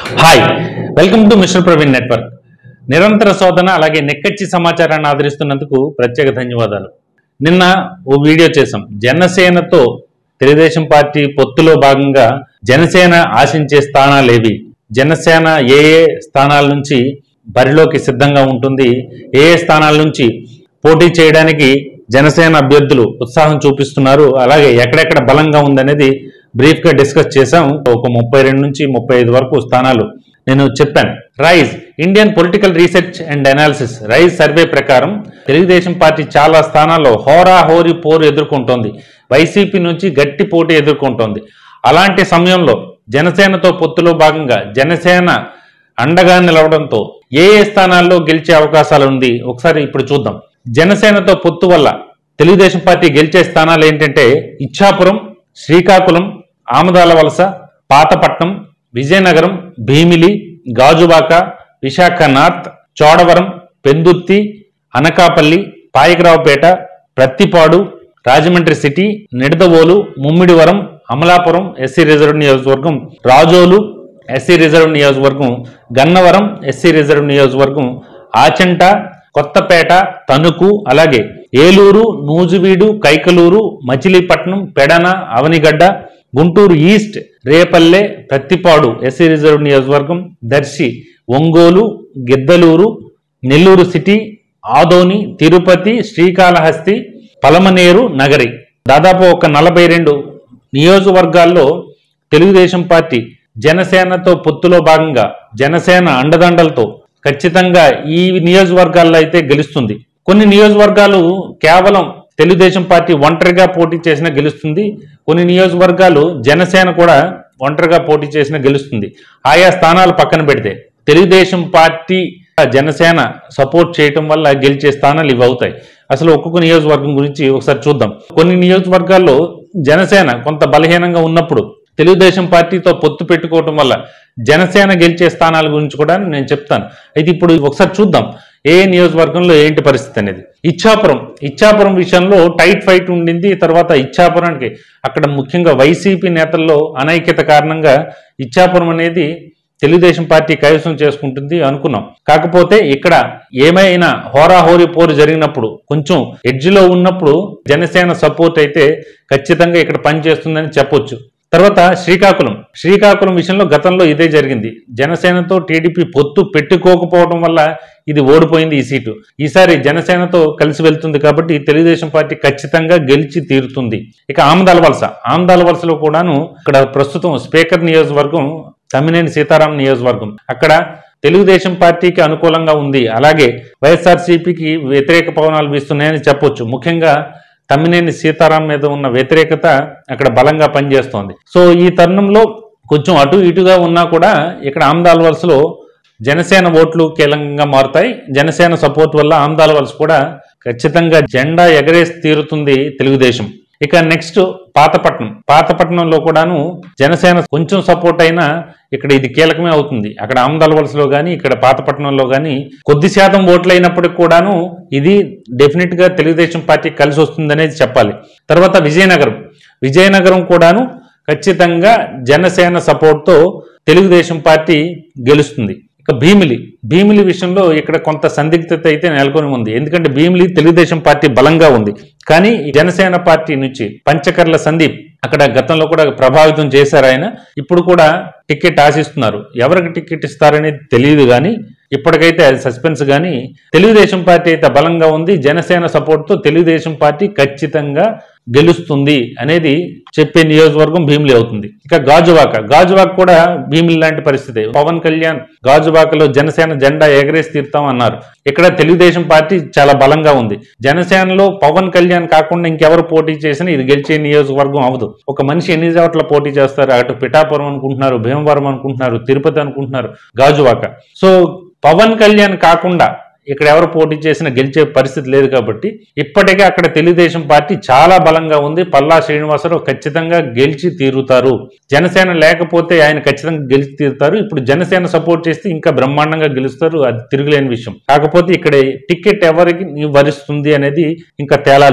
hi welcome to mister Praveen network నిరంతర శోధన అలాగే నెక్కచ్చి సమాచారాన్ని ఆదరిస్తున్నందుకు ప్రత్యేక ధన్యవాదాలు నిన్న ఓ వీడియో చేశాం జనసేనతో తెలుగుదేశం పార్టీ పొత్తులో భాగంగా జనసేన ఆశించే స్థానాలేవి జనసేన ఏ ఏ స్థానాల నుంచి బరిలోకి సిద్ధంగా ఉంటుంది ఏ ఏ స్థానాల నుంచి పోటీ చేయడానికి జనసేన అభ్యర్థులు ఉత్సాహం చూపిస్తున్నారు అలాగే ఎక్కడెక్కడ బలంగా ఉందనేది బ్రీఫ్ గా డిస్కస్ చేశాం ఒక ముప్పై రెండు నుంచి ముప్పై ఐదు వరకు స్థానాలు నేను చెప్పాను Rise Indian Political Research and Analysis Rise survey ప్రకారం తెలుగుదేశం పార్టీ చాలా స్థానాల్లో హోరా హోరీ పోరు ఎదుర్కొంటోంది వైసీపీ నుంచి గట్టి పోటీ ఎదుర్కొంటోంది అలాంటి సమయంలో జనసేనతో పొత్తులో భాగంగా జనసేన అండగా నిలవడంతో ఏ ఏ స్థానాల్లో గెలిచే అవకాశాలు ఉంది ఒకసారి ఇప్పుడు చూద్దాం జనసేనతో పొత్తు వల్ల తెలుగుదేశం పార్టీ గెలిచే స్థానాలు ఏంటంటే Ichchapuram Srikakulam Amadalavalasa Pathapatnam Vizianagaram Bheemili Gajuwaka Visakha north Chodavaram Pendurthi Anakapalli Payakaraopeta Prathipadu Rajahmundry city Nidadavolu Mummidivaram Amalapuram SC reserve నియోజకవర్గం రాజోలు ఎస్సీ రిజర్వ్ నియోజకవర్గం గన్నవరం ఎస్సీ రిజర్వ్ నియోజకవర్గం ఆచంట కొత్తపేట తణుకు అలాగే Eluru Nuzvid Kaikaluru Machilipatnam Pedana Avanigadda Guntur east Repalle Prathipadu SC reserve నియోజకవర్గం దర్శి ఒంగోలు గిద్దలూరు నెల్లూరు సిటీ ఆదోని తిరుపతి శ్రీకాళహస్తి పలమనేరు నగరి దాదాపు ఒక నలభై రెండు నియోజకవర్గాల్లో తెలుగుదేశం పార్టీ జనసేనతో పొత్తులో భాగంగా జనసేన అండదండలతో ఖచ్చితంగా ఈ నియోజకవర్గాల్లో అయితే గెలుస్తుంది కొన్ని నియోజకవర్గాలు కేవలం తెలుగుదేశం పార్టీ ఒంటరిగా పోటీ చేసినా గెలుస్తుంది కొన్ని నియోజకవర్గాలు జనసేన కూడా ఒంటరిగా పోటీ చేసినా గెలుస్తుంది ఆయా స్థానాలు పక్కన పెడితే తెలుగుదేశం పార్టీ జనసేన సపోర్ట్ చేయటం వల్ల గెలిచే స్థానాలు ఇవి అవుతాయి అసలు ఒక్కొక్క నియోజకవర్గం గురించి ఒకసారి చూద్దాం కొన్ని నియోజకవర్గాల్లో జనసేన కొంత బలహీనంగా ఉన్నప్పుడు తెలుగుదేశం పార్టీతో పొత్తు పెట్టుకోవటం వల్ల జనసేన గెలిచే స్థానాల గురించి కూడా నేను చెప్తాను అయితే ఇప్పుడు ఒకసారి చూద్దాం ఏ నియోజకవర్గంలో ఏంటి పరిస్థితి అనేది ఇచ్చాపురం ఇచ్చాపురం విషయంలో టైట్ ఫైట్ ఉండింది తర్వాత ఇచ్చాపురానికి అక్కడ ముఖ్యంగా వైసీపీ నేతల్లో అనైక్యత కారణంగా ఇచ్చాపురం అనేది తెలుగుదేశం పార్టీ కైవసం చేసుకుంటుంది అనుకున్నాం కాకపోతే ఇక్కడ ఏమైనా హోరాహోరీ పోరు జరిగినప్పుడు కొంచెం ఎడ్జ్లో ఉన్నప్పుడు జనసేన సపోర్ట్ అయితే ఖచ్చితంగా ఇక్కడ పనిచేస్తుందని చెప్పొచ్చు తర్వాత శ్రీకాకుళం శ్రీకాకుళం విషయంలో గతంలో ఇదే జరిగింది జనసేనతో టీడీపీ పొత్తు పెట్టుకోకపోవడం వల్ల ఇది ఓడిపోయింది ఈ సీటు ఈసారి జనసేనతో కలిసి వెళ్తుంది కాబట్టి తెలుగుదేశం పార్టీ ఖచ్చితంగా గెలిచి తీరుతుంది ఇక ఆమదాల వలస ఆమదాల వలసలో కూడాను ఇక్కడ ప్రస్తుతం స్పీకర్ నియోజకవర్గం తమ్మినేని సీతారాం నియోజకవర్గం అక్కడ తెలుగుదేశం పార్టీకి అనుకూలంగా ఉంది అలాగే వైఎస్ఆర్సీపీకి వ్యతిరేక పవనాలు వీస్తున్నాయని చెప్పొచ్చు ముఖ్యంగా తమ్మినేని సీతారాం మీద ఉన్న వ్యతిరేకత అక్కడ బలంగా పనిచేస్తోంది సో ఈ తరుణంలో కొంచెం అటు ఇటుగా ఉన్నా కూడా ఇక్కడ ఆమ్దాల వలసలో జనసేన ఓట్లు కీలకంగా మారుతాయి జనసేన సపోర్ట్ వల్ల ఆమ్దాల వలస కూడా ఖచ్చితంగా జెండా ఎగరేసి తీరుతుంది తెలుగుదేశం ఇక నెక్స్ట్ పాతపట్నం పాతపట్నంలో కూడాను జనసేన కొంచెం సపోర్ట్ అయినా ఇక్కడ ఇది కీలకమే అవుతుంది అక్కడ ఆమదాల వలసలో కానీ ఇక్కడ పాతపట్నంలో కానీ కొద్ది శాతం ఓట్లు అయినప్పటికి కూడాను ఇది డెఫినెట్ గా తెలుగుదేశం పార్టీ కలిసి వస్తుందనేది చెప్పాలి తర్వాత విజయనగరం విజయనగరం కూడాను ఖచ్చితంగా జనసేన సపోర్ట్తో తెలుగుదేశం పార్టీ గెలుస్తుంది ఇక భీమిలి భీమిలి విషయంలో ఇక్కడ కొంత సందిగ్ధత అయితే నెలకొని ఉంది ఎందుకంటే భీమిలి తెలుగుదేశం పార్టీ బలంగా ఉంది కానీ ఈ జనసేన పార్టీ నుంచి పంచకర్ల సందీప్ అక్కడ గతంలో కూడా ప్రభావితం చేశారు ఆయన ఇప్పుడు కూడా టికెట్ ఆశిస్తున్నారు ఎవరికి టికెట్ ఇస్తారనేది తెలియదు కానీ ఇప్పటికైతే అది సస్పెన్స్ కానీ తెలుగుదేశం పార్టీ అయితే బలంగా ఉంది జనసేన సపోర్ట్తో తెలుగుదేశం పార్టీ ఖచ్చితంగా గెలుస్తుంది అనేది చెప్పే నియోజకవర్గం భీమిలి అవుతుంది ఇక గాజువాక గాజువాక కూడా భీమిలి లాంటి పరిస్థితి పవన్ కళ్యాణ్ గాజువాకలో జనసేన జెండా ఎగరేసి తీరుతాం అన్నారు ఇక్కడ తెలుగుదేశం పార్టీ చాలా బలంగా ఉంది జనసేనలో పవన్ కళ్యాణ్ కాకుండా ఇంకెవరు పోటీ చేసినా ఇది గెలిచే నియోజకవర్గం అవదు ఒక మనిషి ఎన్ని చోట్ల పోటీ చేస్తారు అటు పిఠాపురం అనుకుంటున్నారు భీమవరం అనుకుంటున్నారు తిరుపతి అనుకుంటున్నారు గాజువాక సో పవన్ కళ్యాణ్ కాకుండా ఇక్కడ ఎవరు పోటీ చేసినా గెలిచే పరిస్థితి లేదు కాబట్టి ఇప్పటికే అక్కడ తెలుగుదేశం పార్టీ చాలా బలంగా ఉంది పల్లా శ్రీనివాసరావు ఖచ్చితంగా గెలిచి తీరుతారు జనసేన లేకపోతే ఆయన ఖచ్చితంగా గెలిచి తీరుతారు ఇప్పుడు జనసేన సపోర్ట్ చేస్తే ఇంకా బ్రహ్మాండంగా గెలుస్తారు అది తిరుగులేని విషయం కాకపోతే ఇక్కడ టికెట్ ఎవరికి వరిస్తుంది అనేది ఇంకా తేలాల్సి ఉంది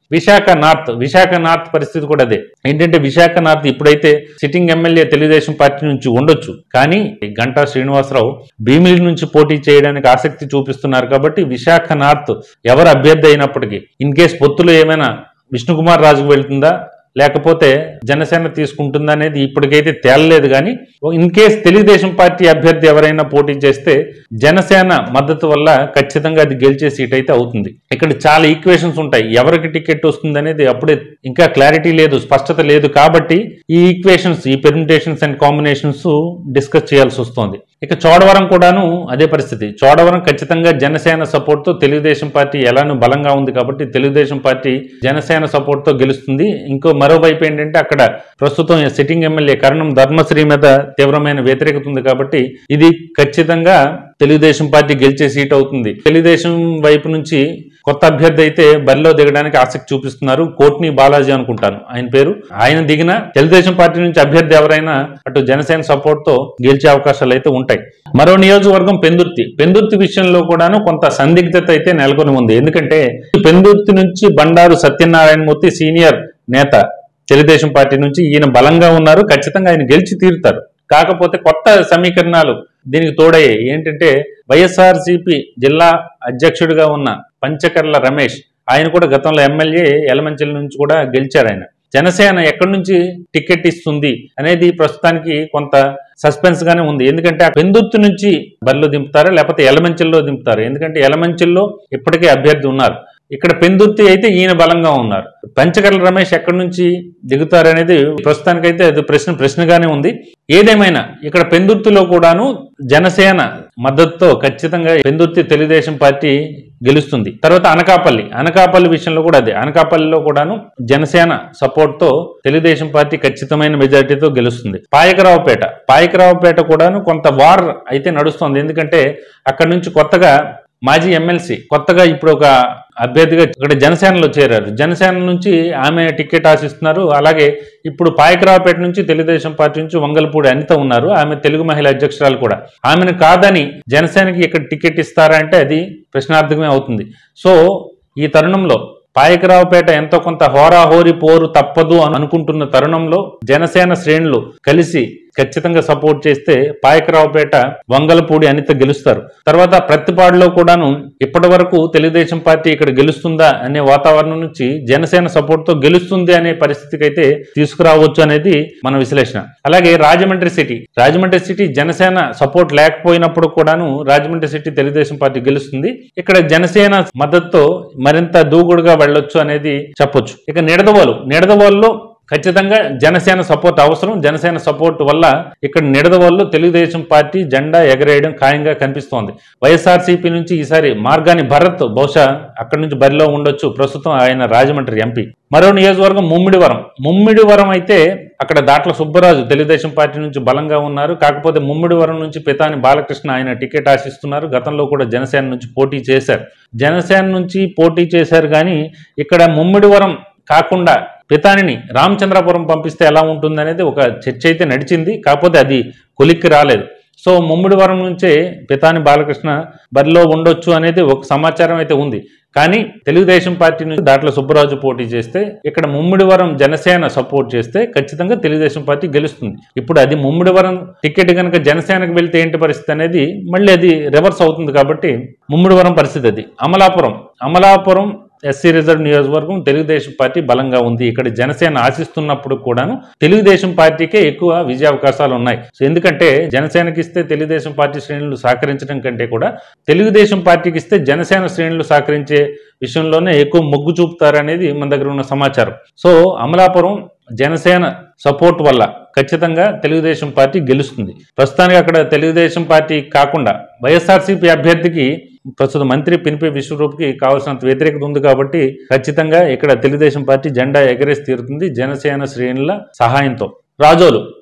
విశాఖ నార్త్ విశాఖ నార్త్ పరిస్థితి కూడా అదే ఏంటంటే విశాఖ నార్త్ ఇప్పుడైతే సిట్టింగ్ ఎమ్మెల్యే తెలుగుదేశం పార్టీ నుంచి ఉండొచ్చు కానీ గంటా శ్రీనివాసరావు భీమిలి నుంచి పోటీ చేయడానికి ఆసక్తి చూపిస్తున్నారు కాబట్టి విశాఖ నార్త్ ఎవరు అభ్యర్థి అయినప్పటికీ ఇన్ కేస్ పొత్తులు ఏమైనా విష్ణుకుమార్ రాజుకు వెళ్తుందా లేకపోతే జనసేన తీసుకుంటుందా అనేది ఇప్పటికైతే తేలలేదు కానీ ఇన్ కేస్ తెలుగుదేశం పార్టీ అభ్యర్థి ఎవరైనా పోటీ చేస్తే జనసేన మద్దతు వల్ల ఖచ్చితంగా అది గెలిచే సీట్ అయితే అవుతుంది ఇక్కడ చాలా ఈక్వేషన్స్ ఉంటాయి ఎవరికి టికెట్ వస్తుంది అనేది అప్పుడే ఇంకా క్లారిటీ లేదు స్పష్టత లేదు కాబట్టి ఈ ఈక్వేషన్స్ ఈ పెర్మిటేషన్స్ అండ్ కాంబినేషన్స్ డిస్కస్ చేయాల్సి వస్తుంది ఇక చోడవరం కూడాను అదే పరిస్థితి చోడవరం ఖచ్చితంగా జనసేన సపోర్ట్ తో తెలుగుదేశం పార్టీ ఎలానూ బలంగా ఉంది కాబట్టి తెలుగుదేశం పార్టీ జనసేన సపోర్ట్ తో గెలుస్తుంది ఇంకో మరోవైపు ఏంటంటే అక్కడ ప్రస్తుతం సిట్టింగ్ ఎమ్మెల్యే కరణం ధర్మశ్రీ మీద తీవ్రమైన వ్యతిరేకత ఉంది కాబట్టి ఇది ఖచ్చితంగా తెలుగుదేశం పార్టీ గెలిచే సీట్ అవుతుంది తెలుగుదేశం వైపు నుంచి కొత్త అభ్యర్థి అయితే బరిలో దిగడానికి ఆసక్తి చూపిస్తున్నారు కోట్ని బాలాజీ అనుకుంటాను ఆయన పేరు ఆయన దిగిన తెలుగుదేశం పార్టీ నుంచి అభ్యర్థి ఎవరైనా అటు జనసేన సపోర్ట్ తో గెలిచే అవకాశాలు అయితే ఉంటాయి మరో నియోజకవర్గం పెందుర్తి పెందుర్తి విషయంలో కూడాను కొంత సందిగ్ధత అయితే నెలకొని ఉంది ఎందుకంటే పెందుర్తి నుంచి బండారు సత్యనారాయణమూర్తి సీనియర్ నేత తెలుగుదేశం పార్టీ నుంచి ఈయన బలంగా ఉన్నారు ఖచ్చితంగా ఆయన గెలిచి తీరుతారు కాకపోతే కొత్త సమీకరణాలు దీనికి తోడయ్యాయి ఏంటంటే వైఎస్ఆర్సీపీ జిల్లా అధ్యక్షుడిగా ఉన్న పంచకర్ల రమేష్ ఆయన కూడా గతంలో ఎమ్మెల్యే ఎలమంచిల నుంచి కూడా గెలిచారు ఆయన జనసేన ఎక్కడి నుంచి టికెట్ ఇస్తుంది అనేది ప్రస్తుతానికి కొంత సస్పెన్స్ గానే ఉంది ఎందుకంటే ఆ పెందుర్తి నుంచి బరిలో దింపుతారా లేకపోతే ఎలమంచిల్లో దింపుతారు ఎందుకంటే ఎలమంచిల్లో ఇప్పటికే అభ్యర్థి ఉన్నారు ఇక్కడ పెందుర్తి అయితే ఈయన బలంగా ఉన్నారు పంచకర్ల రమేష్ ఎక్కడి నుంచి దిగుతారు అనేది ప్రస్తుతానికైతే అది ప్రశ్న ప్రశ్నగానే ఉంది ఏదేమైనా ఇక్కడ పెందుర్తిలో కూడాను జనసేన మద్దతుతో ఖచ్చితంగా పెందుర్తి తెలుగుదేశం పార్టీ గెలుస్తుంది తర్వాత అనకాపల్లి అనకాపల్లి విషయంలో కూడా అదే అనకాపల్లిలో కూడాను జనసేన సపోర్ట్ తో తెలుగుదేశం పార్టీ ఖచ్చితమైన మెజారిటీతో గెలుస్తుంది పాయకరావుపేట పాయకరావుపేట కూడాను కొంత వార్ అయితే నడుస్తుంది ఎందుకంటే అక్కడ నుంచి కొత్తగా మాజీ ఎమ్మెల్సీ కొత్తగా ఇప్పుడు ఒక అభ్యర్థిగా ఇక్కడ జనసేనలో చేరారు జనసేన నుంచి ఆమె టికెట్ ఆశిస్తున్నారు అలాగే ఇప్పుడు పాయకరావుపేట నుంచి తెలుగుదేశం పార్టీ నుంచి వంగలపూడి అనిత ఉన్నారు ఆమె తెలుగు మహిళా అధ్యక్షురాలు కూడా ఆమెను కాదని జనసేనకి ఇక్కడ టికెట్ ఇస్తారా అంటే అది ప్రశ్నార్థకమే అవుతుంది సో ఈ తరుణంలో పాయకరావుపేట ఎంతో కొంత హోరాహోరి పోరు తప్పదు అని అనుకుంటున్న తరుణంలో జనసేన శ్రేణులు కలిసి ఖచ్చితంగా సపోర్ట్ చేస్తే పాయకరావుపేట వంగలపూడి అనిత గెలుస్తారు తర్వాత ప్రతిపాడులో కూడాను ఇప్పటి వరకు తెలుగుదేశం పార్టీ ఇక్కడ గెలుస్తుందా అనే వాతావరణం నుంచి జనసేన సపోర్ట్ తో గెలుస్తుంది అనే పరిస్థితికి అయితే తీసుకురావచ్చు అనేది మన విశ్లేషణ అలాగే Rajahmundry city Rajahmundry city Janasena support లేకపోయినప్పుడు కూడాను రాజమండ్రి సిటీ తెలుగుదేశం పార్టీ గెలుస్తుంది ఇక్కడ జనసేన మద్దతుతో మరింత దూకుడుగా వెళ్ళొచ్చు అనేది చెప్పొచ్చు ఇక నిడదవోలు నిడదవోలులో ఖచ్చితంగా జనసేన సపోర్ట్ అవసరం జనసేన సపోర్ట్ వల్ల ఇక్కడ నిడదవోలులో తెలుగుదేశం పార్టీ జెండా ఎగరేయడం ఖాయంగా కనిపిస్తోంది వైఎస్ఆర్సీపీ నుంచి ఈసారి మార్గాని భరత్ బహుశా అక్కడి నుంచి బరిలో ఉండొచ్చు ప్రస్తుతం ఆయన రాజమండ్రి ఎంపీ మరో నియోజకవర్గం ముమ్మిడివరం ముమ్మిడివరం అయితే అక్కడ దాట్ల సుబ్బరాజు తెలుగుదేశం పార్టీ నుంచి బలంగా ఉన్నారు కాకపోతే ముమ్మిడివరం నుంచి పితాని బాలకృష్ణ ఆయన టికెట్ ఆశిస్తున్నారు గతంలో కూడా జనసేన నుంచి పోటీ చేశారు జనసేన నుంచి పోటీ చేశారు కానీ ఇక్కడ ముమ్మిడివరం కాకుండా పితానిని రామచంద్రపురం పంపిస్తే ఎలా ఉంటుంది అనేది ఒక చర్చ అయితే నడిచింది కాకపోతే అది కొలిక్కి రాలేదు సో ముమ్మిడివరం నుంచే పితాని బాలకృష్ణ బరిలో ఉండొచ్చు అనేది ఒక సమాచారం అయితే ఉంది కానీ తెలుగుదేశం పార్టీ నుంచి దాంట్లో సుబ్బరాజు పోటీ చేస్తే ఇక్కడ ముమ్మిడివరం జనసేన సపోర్ట్ చేస్తే ఖచ్చితంగా తెలుగుదేశం పార్టీ గెలుస్తుంది ఇప్పుడు అది ముమ్మిడివరం టికెట్ కనుక జనసేనకు వెళ్తే ఏంటి పరిస్థితి అనేది మళ్ళీ అది రివర్స్ అవుతుంది కాబట్టి ముమ్మిడివరం పరిస్థితి అది అమలాపురం అమలాపురం ఎస్సీ రిజర్వ్ నియోజకవర్గం తెలుగుదేశం పార్టీ బలంగా ఉంది ఇక్కడ జనసేన ఆశిస్తున్నప్పుడు కూడాను తెలుగుదేశం పార్టీకే ఎక్కువ విజయ అవకాశాలు ఉన్నాయి సో ఎందుకంటే జనసేనకి ఇస్తే తెలుగుదేశం పార్టీ శ్రేణులు సహకరించడం కంటే కూడా తెలుగుదేశం పార్టీకి ఇస్తే జనసేన శ్రేణులు సహకరించే విషయంలోనే ఎక్కువ మొగ్గు చూపుతారనేది మన దగ్గర ఉన్న సమాచారం సో అమలాపురం జనసేన సపోర్ట్ వల్ల ఖచ్చితంగా తెలుగుదేశం పార్టీ గెలుస్తుంది ప్రస్తుతానికి అక్కడ తెలుగుదేశం పార్టీ కాకుండా వైఎస్ఆర్సీపీ అభ్యర్థికి ప్రస్తుత మంత్రి పినిపి విశ్వరూప్కి కావాల్సినంత వ్యతిరేకత ఉంది కాబట్టి ఖచ్చితంగా ఇక్కడ తెలుగుదేశం పార్టీ జెండా ఎగరేసి తీరుతుంది జనసేన శ్రేణుల సహాయంతో రాజోలు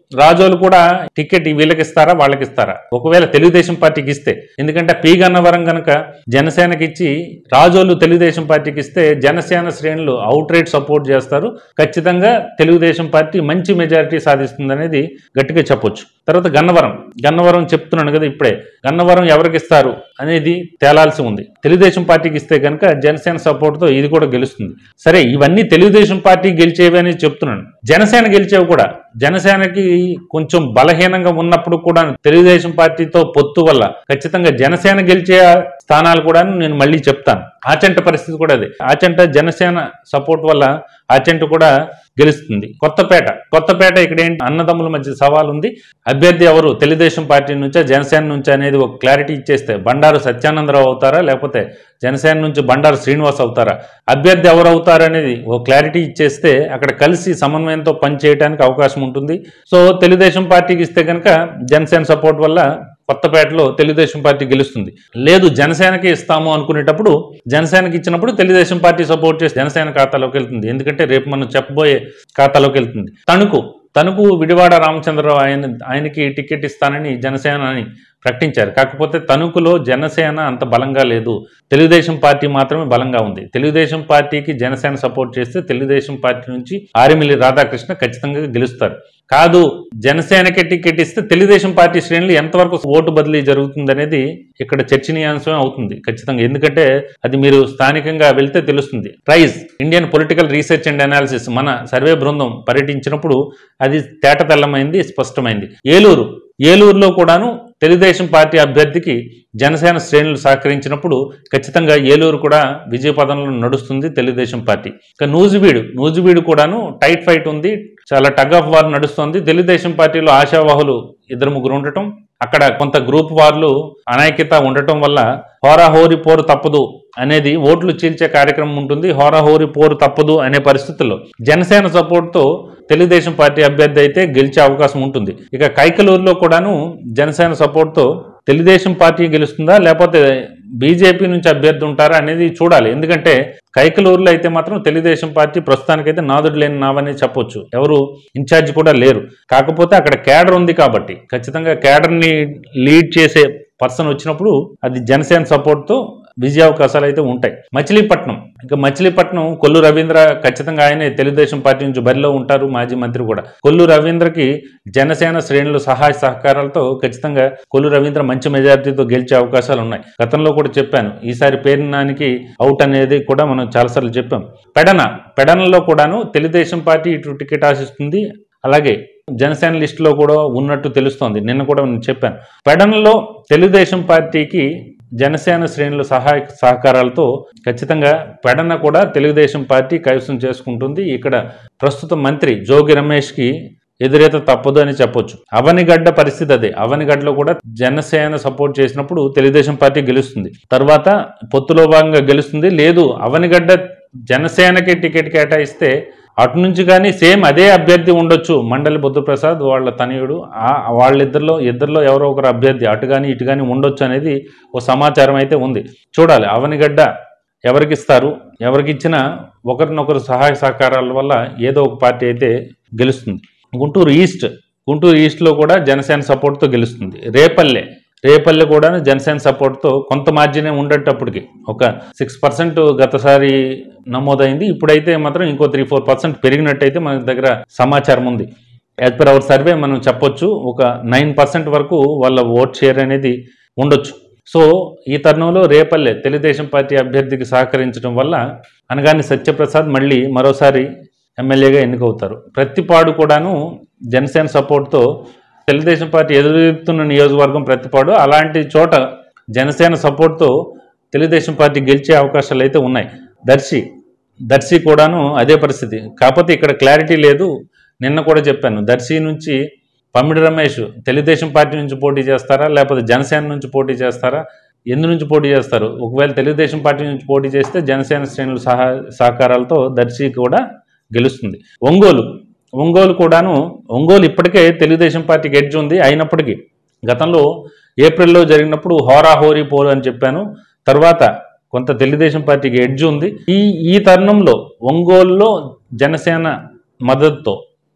రాజోలు కూడా టికెట్ వీళ్ళకి ఇస్తారా వాళ్ళకి ఇస్తారా ఒకవేళ తెలుగుదేశం పార్టీకి ఇస్తే ఎందుకంటే పి గన్నవరం గనక జనసేనకి ఇచ్చి రాజోలు తెలుగుదేశం పార్టీకి ఇస్తే జనసేన శ్రేణులు అవుట్ రైట్ సపోర్ట్ చేస్తారు ఖచ్చితంగా తెలుగుదేశం పార్టీ మంచి మెజారిటీ సాధిస్తుంది అనేది గట్టిగా చెప్పొచ్చు తర్వాత గన్నవరం గన్నవరం చెప్తున్నాను కదా ఇప్పుడే గన్నవరం ఎవరికి ఇస్తారు అనేది తేలాల్సి ఉంది తెలుగుదేశం పార్టీకి ఇస్తే కనుక జనసేన సపోర్ట్తో ఇది కూడా గెలుస్తుంది సరే ఇవన్నీ తెలుగుదేశం పార్టీ గెలిచేవి అని చెప్తున్నాను జనసేన గెలిచేవి కూడా జనసేనకి కొంచెం బలహీనంగా ఉన్నప్పుడు కూడా తెలుగుదేశం పార్టీతో పొత్తు వల్ల ఖచ్చితంగా జనసేన గెలిచే స్థానాలు కూడా నేను మళ్ళీ చెప్తాను ఆచంట పరిస్థితి కూడా అదే ఆచంట జనసేన సపోర్ట్ వల్ల ఆచంట కూడా గెలుస్తుంది కొత్తపేట కొత్తపేట ఇక్కడ ఏంటి అన్నదమ్ముల మధ్య సవాల్ ఉంది అభ్యర్థి ఎవరు తెలుగుదేశం పార్టీ నుంచా జనసేన నుంచి అనేది ఒక క్లారిటీ ఇచ్చేస్తే బండారు సత్యానందరావు అవుతారా లేకపోతే జనసేన నుంచి బండారు శ్రీనివాస్ అవుతారా అభ్యర్థి ఎవరు అవుతారు అనేది ఒక క్లారిటీ ఇచ్చేస్తే అక్కడ కలిసి సమన్వయంతో పనిచేయడానికి అవకాశం ఉంటుంది సో తెలుగుదేశం పార్టీకి ఇస్తే కనుక జనసేన సపోర్ట్ వల్ల కొత్తపేటలో తెలుగుదేశం పార్టీ గెలుస్తుంది లేదు జనసేనకి ఇస్తాము అనుకునేటప్పుడు జనసేనకి ఇచ్చినప్పుడు తెలుగుదేశం పార్టీ సపోర్ట్ చేసి జనసేన ఖాతాలోకి వెళ్తుంది ఎందుకంటే రేపు మనం చెప్పబోయే ఖాతాలోకి వెళ్తుంది తణుకు తణుకు విడివాడ రామచంద్రరావు ఆయన ఆయనకి టికెట్ ఇస్తానని జనసేన అని ప్రకటించారు కాకపోతే తణుకులో జనసేన అంత బలంగా లేదు తెలుగుదేశం పార్టీ మాత్రమే బలంగా ఉంది తెలుగుదేశం పార్టీకి జనసేన సపోర్ట్ చేస్తే తెలుగుదేశం పార్టీ నుంచి ఆరిమిల్లి రాధాకృష్ణ ఖచ్చితంగా గెలుస్తారు కాదు జనసేనకి టికెట్ ఇస్తే తెలుగుదేశం పార్టీ శ్రేణులు ఎంతవరకు ఓటు బదిలీ జరుగుతుంది అనేది ఇక్కడ చర్చనీయాంశం అవుతుంది ఖచ్చితంగా ఎందుకంటే అది మీరు స్థానికంగా వెళ్తే తెలుస్తుంది Rise Indian Political Research and Analysis మన సర్వే బృందం పర్యటించినప్పుడు అది తేట తెల్లమైంది స్పష్టమైంది ఏలూరు ఏలూరులో కూడాను తెలుగుదేశం పార్టీ అభ్యర్థికి జనసేన శ్రేణులు సహకరించినప్పుడు ఖచ్చితంగా ఏలూరు కూడా విజయ పదంలో నడుస్తుంది తెలుగుదేశం పార్టీ ఇక నూజివీడు నూజివీడు కూడాను టైట్ ఫైట్ ఉంది చాలా టగ్ ఆఫ్ వార్ నడుస్తుంది తెలుగుదేశం పార్టీలో ఆశావాహులు ఇద్దరు ముగ్గురు ఉండటం అక్కడ కొంత గ్రూప్ వార్లు అనైక్యత ఉండటం వల్ల హోరాహోరి పోరు తప్పదు అనేది ఓట్లు చీల్చే కార్యక్రమం ఉంటుంది హోరాహోరి పోరు తప్పదు అనే పరిస్థితుల్లో జనసేన సపోర్ట్తో తెలుగుదేశం పార్టీ అభ్యర్థి అయితే గెలిచే అవకాశం ఉంటుంది ఇక కైకలూరులో కూడాను జనసేన సపోర్ట్తో తెలుగుదేశం పార్టీ గెలుస్తుందా లేకపోతే బీజేపీ నుంచి అభ్యర్థి ఉంటారా అనేది చూడాలి ఎందుకంటే కైకలూరులో అయితే మాత్రం తెలుగుదేశం పార్టీ ప్రస్తుతానికైతే నాదుడు లేని నావనే చెప్పొచ్చు ఎవరు ఇన్ఛార్జ్ కూడా లేరు కాకపోతే అక్కడ కేడర్ ఉంది కాబట్టి ఖచ్చితంగా కేడర్ని లీడ్ చేసే పర్సన్ వచ్చినప్పుడు అది జనసేన సపోర్ట్తో విజయ అవకాశాలు అయితే ఉంటాయి మచిలీపట్నం ఇక మచిలీపట్నం కొల్లు రవీంద్ర ఖచ్చితంగా ఆయనే తెలుగుదేశం పార్టీ నుంచి బరిలో ఉంటారు మాజీ మంత్రి కూడా కొల్లు రవీంద్రకి జనసేన శ్రేణులు సహాయ సహకారాలతో ఖచ్చితంగా కొల్లు రవీంద్ర మంచి మెజారిటీతో గెలిచే అవకాశాలు ఉన్నాయి గతంలో కూడా చెప్పాను ఈసారి పేరునానికి అవుట్ అనేది కూడా మనం చాలాసార్లు చెప్పాం పెడన పెడనలో కూడాను తెలుగుదేశం పార్టీ ఇటు టికెట్ ఆశిస్తుంది అలాగే జనసేన లిస్టులో కూడా ఉన్నట్టు తెలుస్తోంది నిన్న కూడా నేను చెప్పాను పెడనలో తెలుగుదేశం పార్టీకి జనసేన శ్రేణుల సహాయ సహకారాలతో ఖచ్చితంగా పెడన కూడా తెలుగుదేశం పార్టీ కైవసం చేసుకుంటుంది ఇక్కడ ప్రస్తుత మంత్రి జోగి రమేష్కి ఎదురేత తప్పదు అని చెప్పొచ్చు అవనిగడ్డ పరిస్థితి అదే అవనిగడ్డలో కూడా జనసేన సపోర్ట్ చేసినప్పుడు తెలుగుదేశం పార్టీ గెలుస్తుంది తర్వాత పొత్తులో భాగంగా గెలుస్తుంది లేదు అవనిగడ్డ జనసేనకి టికెట్ కేటాయిస్తే అటు నుంచి కానీ సేమ్ అదే అభ్యర్థి ఉండొచ్చు మండలి బుద్ధప్రసాద్ వాళ్ళ తనయుడు ఆ- వాళ్ళిద్దరిలో ఇద్దరిలో ఎవరో ఒకరు అభ్యర్థి అటు కానీ ఇటు కానీ ఉండొచ్చు అనేది ఓ సమాచారం అయితే ఉంది చూడాలి అవనిగడ్డ ఎవరికి ఇస్తారు ఎవరికి ఇచ్చినా ఒకరినొకరు సహాయ సహకారాల వల్ల ఏదో ఒక పార్టీ అయితే గెలుస్తుంది గుంటూరు ఈస్ట్ గుంటూరు ఈస్ట్లో కూడా జనసేన సపోర్ట్తో గెలుస్తుంది రేపల్లె రేపల్లె కూడా జనసేన సపోర్ట్తో కొంత మార్జినే ఉండేటప్పటికి ఒక సిక్స్ పర్సెంట్ గతసారి నమోదైంది ఇప్పుడైతే మాత్రం ఇంకో త్రీ ఫోర్ పర్సెంట్ పెరిగినట్టయితే మన దగ్గర సమాచారం ఉంది యాజ్ పర్ అవర్ సర్వే మనం చెప్పొచ్చు ఒక నైన్ పర్సెంట్ వరకు వాళ్ళ ఓట్ షేర్ అనేది ఉండొచ్చు సో ఈ తరుణంలో రేపల్లె తెలుగుదేశం పార్టీ అభ్యర్థికి సహకరించడం వల్ల అనగాని సత్యప్రసాద్ మళ్ళీ మరోసారి ఎమ్మెల్యేగా ఎన్నికవుతారు ప్రతిపాడు కూడాను జనసేన సపోర్ట్తో తెలుగుదేశం పార్టీ ఎదురెత్తున్న నియోజకవర్గం ప్రతిపాడు అలాంటి చోట జనసేన సపోర్ట్తో తెలుగుదేశం పార్టీ గెలిచే అవకాశాలు అయితే ఉన్నాయి దర్శి దర్శి కూడాను అదే పరిస్థితి కాకపోతే ఇక్కడ క్లారిటీ లేదు నిన్న కూడా చెప్పాను దర్శి నుంచి పమ్మిడి రమేష్ తెలుగుదేశం పార్టీ నుంచి పోటీ చేస్తారా లేకపోతే జనసేన నుంచి పోటీ చేస్తారా ఎందు నుంచి పోటీ చేస్తారు ఒకవేళ తెలుగుదేశం పార్టీ నుంచి పోటీ చేస్తే జనసేన శ్రేణుల సహా సహకారాలతో దర్శి కూడా గెలుస్తుంది ఒంగోలు ఒంగోలు కూడాను ఒంగోలు ఇప్పటికే తెలుగుదేశం పార్టీకి ఎడ్జ్ ఉంది అయినప్పటికీ గతంలో ఏప్రిల్లో జరిగినప్పుడు హోరాహోరీ పోరు అని చెప్పాను తర్వాత కొంత తెలుగుదేశం పార్టీకి ఎడ్జ్ ఉంది ఈ ఈ తరుణంలో ఒంగోలులో జనసేన మద్దతుతో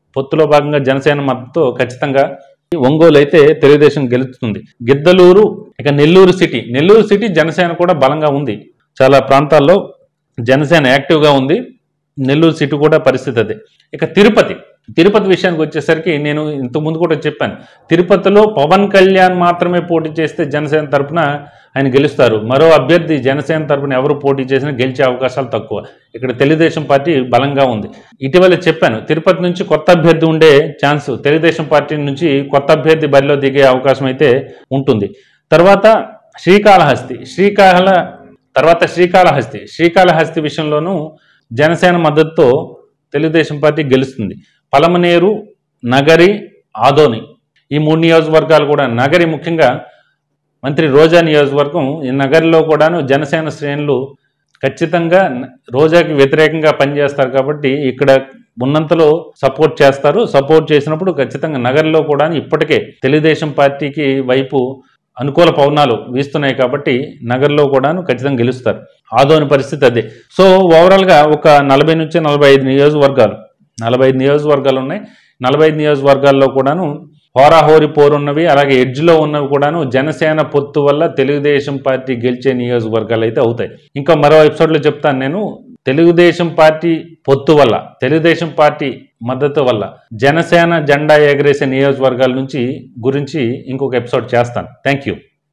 పొత్తులో భాగంగా జనసేన మద్దతుతో ఖచ్చితంగా ఒంగోలు అయితే తెలుగుదేశం గెలుస్తుంది గిద్దలూరు ఇక నెల్లూరు సిటీ నెల్లూరు సిటీ జనసేన కూడా బలంగా ఉంది చాలా ప్రాంతాల్లో జనసేన యాక్టివ్గా ఉంది నెల్లూరు సిటీ కూడా పరిస్థితి అదే ఇక తిరుపతి తిరుపతి విషయానికి వచ్చేసరికి నేను ఇంతకుముందు కూడా చెప్పాను తిరుపతిలో పవన్ కళ్యాణ్ మాత్రమే పోటీ చేస్తే జనసేన తరపున ఆయన గెలుస్తారు మరో అభ్యర్థి జనసేన తరపున ఎవరు పోటీ చేసినా గెలిచే అవకాశాలు తక్కువ ఇక్కడ తెలుగుదేశం పార్టీ బలంగా ఉంది ఇటీవల చెప్పాను తిరుపతి నుంచి కొత్త అభ్యర్థి ఉండే ఛాన్స్ తెలుగుదేశం పార్టీ నుంచి కొత్త అభ్యర్థి బరిలో దిగే అవకాశం అయితే ఉంటుంది తర్వాత శ్రీకాళహస్తి శ్రీకాళ తర్వాత శ్రీకాళహస్తి శ్రీకాళహస్తి విషయంలోనూ జనసేన మద్దతుతో తెలుగుదేశం పార్టీ గెలుస్తుంది పలమనేరు నగరి ఆదోని ఈ మూడు నియోజకవర్గాలు కూడా నగరి ముఖ్యంగా మంత్రి రోజా నియోజకవర్గం ఈ నగరిలో కూడాను జనసేన శ్రేణులు ఖచ్చితంగా న- రోజాకి వ్యతిరేకంగా పనిచేస్తారు కాబట్టి ఇక్కడ ఉన్నంతలో సపోర్ట్ చేస్తారు సపోర్ట్ చేసినప్పుడు ఖచ్చితంగా నగరంలో కూడా ఇప్పటికే తెలుగుదేశం పార్టీకి వైపు అనుకూల పవనాలు వీస్తున్నాయి కాబట్టి నగర్లో కూడాను ఖచ్చితంగా గెలుస్తారు ఆదోని పరిస్థితి అదే సో ఓవరాల్గా ఒక నలభై నుంచి నలభై ఐదు నియోజకవర్గాలు నలభై ఐదు నియోజకవర్గాలు ఉన్నాయి నలభై ఐదు నియోజకవర్గాల్లో కూడాను హోరాహోరి పోరు ఉన్నవి అలాగే ఎడ్జ్లో ఉన్నవి కూడాను జనసేన పొత్తు వల్ల తెలుగుదేశం పార్టీ గెలిచే నియోజకవర్గాలు అయితే అవుతాయి ఇంకా మరో ఎపిసోడ్లో చెప్తాను నేను తెలుగుదేశం పార్టీ పొత్తు వల్ల తెలుగుదేశం పార్టీ మద్దతు వల్ల జనసేన జెండా ఎగరేసే నియోజకవర్గాల నుంచి గురించి ఇంకొక ఎపిసోడ్ చేస్తాను థ్యాంక్ యూ